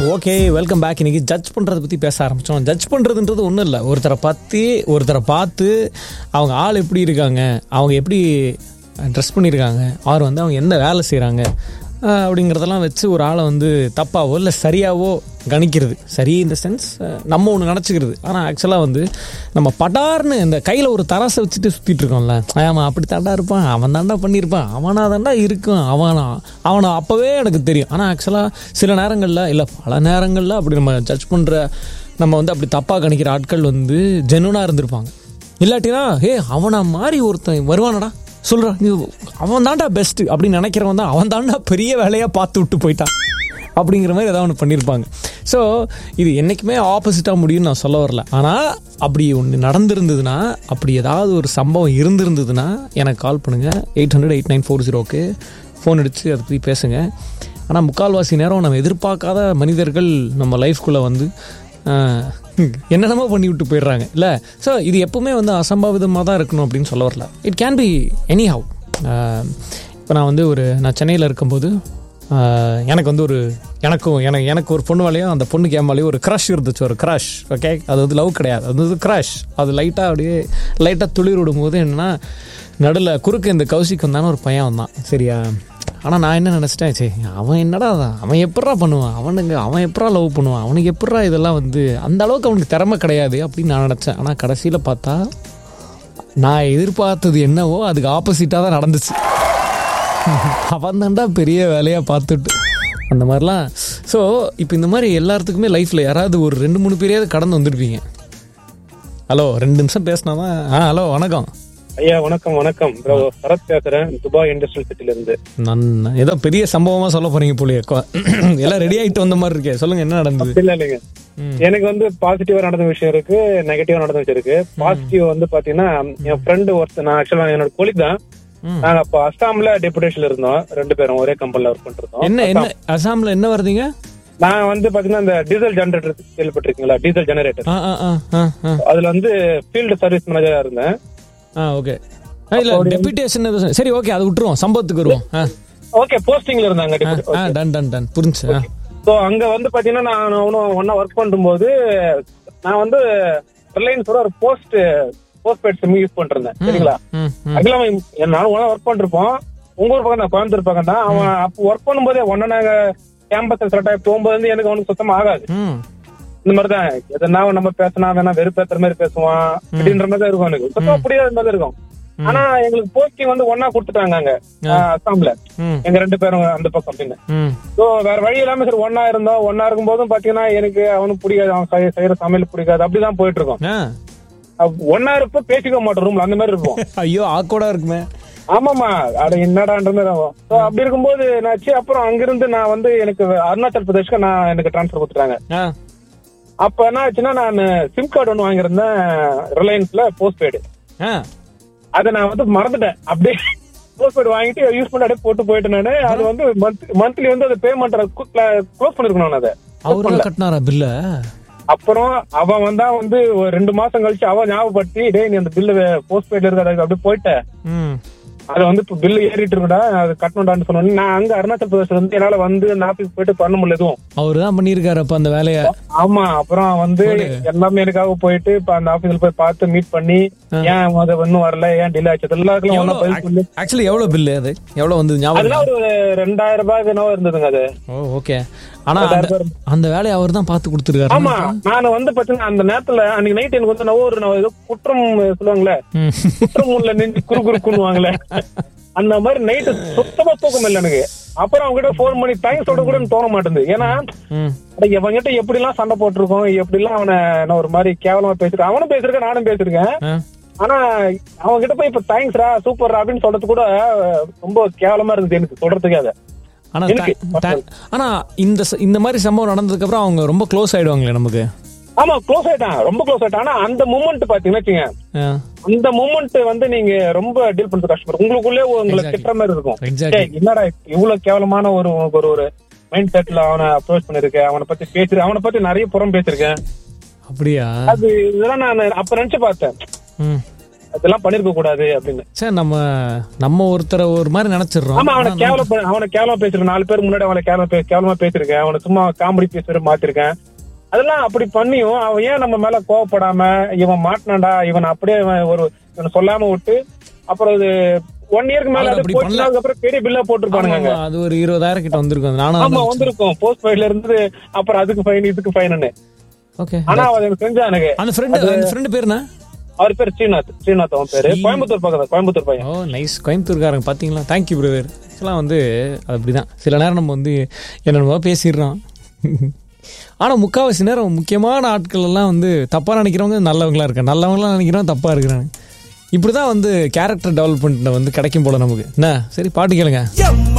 Okay welcome back இன்னைக்கு judge பண்றதை பத்தி பேச ஆரம்பிச்சோம் ஜட்ஜ் பண்றதுன்றது ஒன்றும் இல்லை ஒருத்தரை பத்தி ஒருத்தரை பார்த்து அவங்க ஆள் எப்படி இருக்காங்க அவங்க எப்படி ட்ரெஸ் பண்ணியிருக்காங்க அவர் வந்து அவங்க என்ன வேலை செய்கிறாங்க அப்படிங்கிறதெல்லாம் வச்சு ஒரு ஆளை வந்து தப்பாவோ இல்லை சரியாவோ கணிக்கிறது சரி இந்த சென்ஸ் நம்ம ஒன்று நினச்சிக்கிறது ஆனால் ஆக்சுவலாக வந்து நம்ம படார்னு இந்த கையில் ஒரு தராசை வச்சுட்டு சுற்றிட்டு இருக்கோம்ல ஆமாம் அப்படி தாண்டா இருப்பான் அவன் தாண்டா பண்ணியிருப்பான் அவனா தாண்டா இருக்கும் அவனா அவனை அப்போவே எனக்கு தெரியும் ஆனால் ஆக்சுவலாக சில நேரங்களில் இல்லை பல நேரங்களில் அப்படி நம்ம ஜட்ஜ் பண்ணுற நம்ம வந்து அப்படி தப்பாக கணிக்கிற ஆட்கள் வந்து ஜெனுனாக இருந்திருப்பாங்க இல்லாட்டினா ஹே அவனை மாதிரி ஒருத்தன் வருவானடா சொல்கிறா நீ அவன் தாண்டா பெஸ்ட்டு அப்படின்னு நினைக்கிறவன் தான் அவன் தாண்டா பெரிய வேலையாக பார்த்து விட்டு போயிட்டான் அப்படிங்கிற மாதிரி ஏதாவது ஒன்று பண்ணியிருப்பாங்க ஸோ இது என்றைக்குமே ஆப்போசிட்டாக முடியும்னு நான் சொல்ல வரல ஆனால் அப்படி ஒன்று நடந்திருந்ததுன்னா அப்படி ஏதாவது ஒரு சம்பவம் இருந்திருந்ததுன்னா எனக்கு கால் பண்ணுங்கள் eight hundred eight nine four ஜீரோக்கு ஃபோன் அடித்து அதை பற்றி பேசுங்க ஆனால் முக்கால்வாசி நேரம் நம்ம எதிர்பார்க்காத மனிதர்கள் நம்ம லைஃப்குள்ளே வந்து ஆஹ், என்னென்னமோ பண்ணி விட்டு போயிடுறாங்க இல்லை ஸோ இது எப்பவுமே வந்து அசம்பாவிதமாக தான் இருக்கணும் அப்படின்னு சொல்ல வரல it can be anyhow இப்போ நான் வந்து ஒரு நான் சென்னையில் இருக்கும்போது ஆஹ், எனக்கு வந்து ஒரு எனக்கும் எனக்கு எனக்கு ஒரு பொண்ணு மேலேயும் அந்த பொண்ணுக்கு என் மேலேயும் ஒரு க்ரஷ் இருந்துச்சு ஒரு க்ரஷ் ஓகே அது வந்து லவ் கிடையாது அது வந்து க்ரஷ் அது லைட்டாக அப்படியே லைட்டாக துளிர் விடும்போது என்னன்னா நடுவில் குறுக்க இந்த கௌசிக் வந்தான ஒரு பையன் வந்தான் சரியா ஆனால் நான் என்ன நினச்சிட்டேன் சரி அவன் என்னடா அதான் அவன் எப்படா பண்ணுவான் அவனுங்க அவன் எப்படா லவ் பண்ணுவான் அவனுக்கு எப்படா இதெல்லாம் வந்து அந்த அளவுக்கு அவனுக்கு திறமை கிடையாது அப்படின்னு நான் நினச்சேன் ஆனால் கடைசியில் பார்த்தா நான் எதிர்பார்த்தது என்னவோ அதுக்கு ஆப்போசிட்டாக தான் நடந்துச்சு அவன் தான்டா பெரிய வேலையாக பார்த்துட்டு அந்த மாதிரிலாம் ஸோ இப்போ இந்த மாதிரி எல்லாத்துக்குமே லைஃப்பில் யாராவது ஒரு ரெண்டு மூணு பேரையாவது கடந்து வந்திருப்பீங்க ஹலோ ரெண்டு நிமிஷம் பேசினா தான் ஆ ஹலோ வணக்கம் ஐயா வணக்கம் வணக்கம் ப்ரோ சரத் பேசுறேன் துபாய் இண்டஸ்ட்ரியல் சிட்டில இருந்து நான் ஏதோ பெரிய சம்பவமா சொல்ல போறீங்க போலியே கொ- எல்லாம் ரெடி ஆயிட்டு வந்த மாதிரி இருக்கே சொல்லுங்க என்ன நடந்தது இல்ல இல்லைங்க எனக்கு வந்து பாசிட்டிவா நடந்த விஷயம் இருக்கு நெகட்டிவா நடந்த விஷயம் இருக்கு பாசிட்டிவ் வந்து பாத்தீங்கன்னா என் ஃப்ரெண்டு ஒருத்தர் நான் ஆக்சுவலா என்னோட கொலிக் தான் ம். நாங்க அப்ப அஸ்ஸாம்ல டெபுடேஷன்ல இருந்தோம் ரெண்டு பேரும் ஒரே கம்பெனில ஒர்க் பண்ணிருந்தோம் என்ன என்ன அசாம்ல என்ன வருதுங்க நான் வந்து பாத்தீங்கன்னா இந்த டீசல் ஜெனரேட்டர் கேள்விப்பட்டிருக்கீங்களா டீசல் ஜெனரேட்டர் ஆ ஆ ஆ ஆ ஆ அதுல வந்து ஃபீல்டு சர்வீஸ் மேனேஜரா இருந்தேன் ஆ ஓகே இல்ல டெபியூட்டேஷன் சரி ஓகே அதை விட்டுருவோம் சம்பவத்துக்கு வருவோம் ஆ ஓகே போஸ்டிங்ல இருந்தாங்க deputy- ஆ டன் டன் டன் புரிஞ்சு ஆ சோ அங்க வந்து பாத்தீங்கன்னா நான் அவனும் ஒன்னா ஒர்க் பண்ணும்போது நான் வந்து ரிலையன்ஸோட ஒரு post post paid SIM use பண்ணிருந்தேன் சரிங்களா ம் ம் அதுல அவன் நானும் ஒன்னா ஒர்க் பண்ணிருப்போம் உங்க ஊர் பக்கம் நான் கோயம்புத்தூர் பக்கம் தான் அவன் அப்போ ஒர்க் பண்ணும்போதே ஒன்னா நாங்க கேம்பஸ் செலக்ட் ஆகி போகும்போது வந்து எனக்கு அவனுக்கு சுத்தமா ஆகாது ம் இந்த மாதிரிதான் எதனா நம்ம பேசினா வேணா வெறுப்பேத்துற மாதிரி பேசுவான் அப்படின்ற மாதிரி தான் இருக்கும் எனக்கு சுத்தமா புரியாத மாதிரி இருக்கும் ஆனா எங்களுக்கு போஸ்டிங் வந்து ஒன்னா கொடுத்துட்டாங்க அங்க அசாம்ல ம் எங்க ரெண்டு பேரும் அந்த பக்கம் அப்படின்னு ம் சோ வேற வழி இல்லாம சரி ஒன்னா இருந்தோம் ஒன்னா இருக்கும் போதும் பாத்தீங்கன்னா எனக்கு அவனுக்கு பிடிக்காது அவன் செய்ய- செய்யற சமையல் பிடிக்காது அப்படிதான் போயிட்டு இருக்கோம் ஆ அப்ப ஒன்னா இருப்ப பேசிக்க மாட்டோம் ரூம்ல அந்த மாதிரி இருப்போம் ஐயோ ஆக்கோடா இருக்குமே ஆமாமா அட என்னடான்ற மாதிரி ஆகும் So, அப்படி இருக்கும்போது என்னாச்சு அப்புறம் அங்கிருந்து நான் வந்து எனக்கு அருணாச்சல் பிரதேஷ்க்கு நான் எனக்கு டிரான்ஸ்பர் கொடுத்துட்டாங்க ஆ அப்ப என்ன ஆச்சுன்னா நான் சிம் கார்டு ஒன்னு வாங்கியிருந்தேன் ரிலையன்ஸ்ல போஸ்ட் பெய்டு ஆ அதை நான் வந்து மறந்துட்டேன் அப்படியே போஸ்ட் பெய்டு வாங்கிட்டு யூஸ் பண்ணி அப்படியே போட்டு போயிட்டேன் நானு அது வந்து மந்த்லி வந்து அது பேமெண்ட் க்ளோஸ் பண்ணிருக்கணும் நான் அதை அவரு தான் கட்டினாரா பில்ல அப்புறம் அவன் வந்தா வந்து ஒரு ரெண்டு மாசம் கழிச்சு அவன் ஞாபகப்படுத்தி டேய் நீ அந்த பில்லு போஸ்ட் பெய்ட்ல இருக்கிற அப்படியே போயிட்ட ம் அது வந்து இப்ப பில்லு ஏறிட்டு இருக்குடா அது கட்டணும்டான்னு சொன்னோன்னே நான் அங்க அருணாச்சல் பிரதேசம் வந்து என்னால வந்து அந்த ஆபீஸ் போயிட்டு பண்ண முடியல எதுவும் அவரு தான் பண்ணியிருக்காரு அப்ப அந்த வேலையை ஆமா அப்புறம் வந்து எல்லாமே எனக்காக போயிட்டு இப்ப அந்த ஆபீஸ்ல போய் பார்த்து மீட் பண்ணி ஏன் அது இன்னும் வரல ஏன் டிலே ஆச்சு எல்லாருக்கும் ஒண்ணா பதில் சொல்லி ஆக்சுவலி எவ்வளவு பில்லு அது எவ்வளவு வந்து ஞாபகம் அதெல்லாம் ஒரு ரெண்டாயிரம் ரூபாய்க்கு என்னவோ இருந்ததுங்க அது ஓ ஓகே ஆனா அந்த அந்த வேலையை அவர் தான் பார்த்து கொடுத்துருக்காரு ஆமா நான் வந்து பாத்தீங்கன்னா அந்த நேரத்துல அன்னைக்கு நைட் எனக்கு வந்து நான் ஒரு நான் ஏதோ குற்றம் சொல்லுவாங்களே ம். குற்றம் உள்ள நெஞ்சு குறு குறுக்குன்னுவாங்களே அந்த மாதிரி நைட்டு சுத்தமா தூக்கம் இல்லை எனக்கு அப்புறம் அவங்க கிட்ட போன் பண்ணி தேங்க்ஸ் சொல்ல கூட எனக்கு தோண மாட்டேங்குது ஏன்னா ம் அட, இவன்கிட்ட எப்படி எல்லாம் சண்டை போட்டிருக்கோம் எப்படி எல்லாம் அவனை நான் ஒரு மாதிரி கேவலமா பேசிருக்கேன் அவனும் பேசிருக்கேன் நானும் பேசிருக்கேன் ஆ ஆனா அவன் கிட்ட போய் இப்ப தேங்க்ஸ்ரா சூப்பர் அப்படின்னு சொல்றது கூட அஹ், ரொம்ப கேவலமா இருந்தது எனக்கு சொல்றதுக்கே அதை ஆனா இருக்கு. த- த- ஆனா இந்த ச- இந்த மாதிரி சம்பவம் நடந்ததுக்கு அப்புறம் அவங்க ரொம்ப க்ளோஸ் ஆயிடுவாங்களே நமக்கு ஆமா க்ளோஸ் ஆயிட்டான் ரொம்ப க்ளோஸ் ஆயிட்டான் ஆனா அந்த மூமெண்ட் பாத்தீங்கன்னா வச்சுங்க, ஆ, அந்த மூமெண்ட் வந்து நீங்க ரொம்ப டீல் பண்றது கஷ்டம் இருக்கும். உங்களுக்குள்ளே உங்களை Exactly. திட்டுற மாதிரி இருக்கும் Exactly. ஏய், என்னடா இவ்வளவு கேவலமான ஒரு ஒரு ஒரு மைண்ட் செட்ல அவனை அப்ரோச் பண்ணிருக்கேன் அவனை பத்தி பேசி அவனை பத்தி நிறைய புறம் பேசிருக்கேன் அப்படியா அது இதெல்லாம் நான் அப்ப நினைச்சு பார்த்தேன் ம் இதெல்லாம் பண்ணிருக்க கூடாது அப்படின்னு சார் நம்ம நம்ம ஒருத்தரை ஒரு மாதிரி நினைச்சிடுறோம் ஆமா அவனை கேவலம் ப- அவனை கேவலம் பேசிருக்கேன் நாலு பேர் முன்னாடி அவனை கேவலம் பே- கேவலமா பேசிருக்கேன் அவனை சும்மா காமெடி பேசுற மாத்திருக்கேன் அதெல்லாம் அப்படி பண்ணியும் அவன் ஏன் நம்ம மேல கோவப்படாம இவன் மாட்டினான்டா இவன் அப்படியே இவன் ஒரு இவனை சொல்லாம விட்டு அப்புறம் இது ஒன் இயருக்கு மேல அவர் அது அப்படி போச்சுன்னா பண்ணல. அதுக்கப்புறம் பெரிய பில்லா போட்டிருப்பானுங்க ஆமா, அது ஒரு இருபதாயிரம் கிட்ட வந்திருக்கும் நானும் ஆமா வந்திருக்கும் போஸ்ட் ஃபைல இருந்து அப்புறம் அதுக்கு ஃபைன் இதுக்கு ஃபைன்னு ஓகே ஆனா அவன் எனக்கு செஞ்சான் எனக்கு அந்த ஃப்ரெண்டு அந்த ஃப்ரெண்டு பேர் என்ன அவர் பேர் ஸ்ரீநாத் ஸ்ரீநாத் அவன் பேரு கோயம்புத்தூர் பக்கத்துல கோயம்புத்தூர் பையன் ஓ நைஸ் கோயம்புத்தூர்காரங்க பார்த்தீங்களா தேங்க்யூ பிரதர் ஆக்சுவலாக வந்து அது அப்படிதான் சில நேரம் நம்ம வந்து என்னென்னமோ பேசிடுறோம் ஆனால் முக்கால்வாசி நேரம் முக்கியமான ஆட்கள் எல்லாம் வந்து தப்பாக நினைக்கிறவங்க நல்லவங்களா இருக்காங்க நல்லவங்களாம் நினைக்கிறவங்க தப்பாக இருக்கிறாங்க இப்படி தான் வந்து கேரக்டர் டெவலப்மெண்ட் வந்து கிடைக்கும் போல நமக்கு என்ன சரி பாட்டு கேளுங்க எம்மா